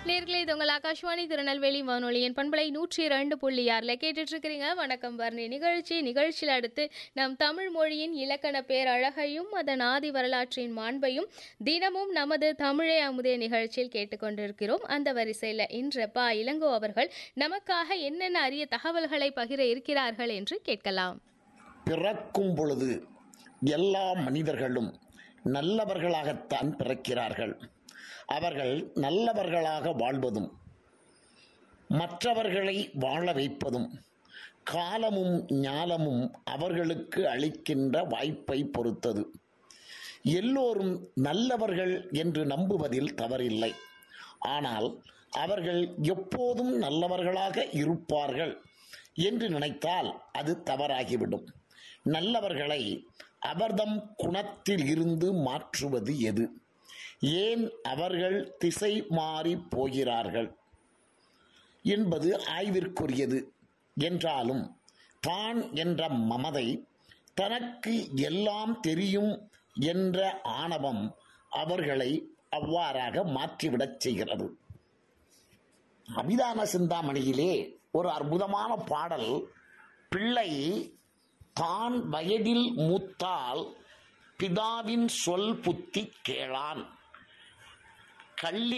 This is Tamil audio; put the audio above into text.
நேர்களே இது உங்கள் ஆகாஷ்வாணி திருநெல்வேலி வானொலியின் பண்பலை நூற்றி இரண்டு புள்ளி ஆறில் கேட்டுட்டு இருக்கிறீங்க வணக்கம் பர்ணி நிகழ்ச்சி நிகழ்ச்சியில் அடுத்து நம் தமிழ் மொழியின் இலக்கண பேரழகையும் அதன் ஆதி வரலாற்றின் மாண்பையும் தினமும் நமது தமிழே அமுதே நிகழ்ச்சியில் கேட்டுக்கொண்டிருக்கிறோம் அந்த வரிசையில் இன்று பா இளங்கோ அவர்கள் நமக்காக என்னென்ன அரிய தகவல்களை பகிர இருக்கிறார்கள் என்று கேட்கலாம் பிறக்கும் பொழுது எல்லா மனிதர்களும் நல்லவர்களாகத்தான் பிறக்கிறார்கள் அவர்கள் நல்லவர்களாக வாழ்வதும் மற்றவர்களை வாழ வைப்பதும் காலமும் ஞாலமும் அவர்களுக்கு அளிக்கின்ற வாய்ப்பை பொறுத்தது எல்லோரும் நல்லவர்கள் என்று நம்புவதில் தவறில்லை ஆனால் அவர்கள் எப்போதும் நல்லவர்களாக இருப்பார்கள் என்று நினைத்தால் அது தவறாகிவிடும் நல்லவர்களை அவர்தம் குணத்தில் இருந்து மாற்றுவது எது ஏன் அவர்கள் திசை மாறி போகிறார்கள் என்பது ஆய்விற்குரியது என்றாலும் தான் என்ற மமதை தனக்கு எல்லாம் தெரியும் என்ற ஆணவம் அவர்களை அவ்வாறாக மாற்றிவிடச் செய்கிறது அபிதான சிந்தாமணியிலே ஒரு அற்புதமான பாடல் பிள்ளை தான் வயதில் மூத்தால் பிதாவின் சொல் புத்தி கேளான் கள்ளி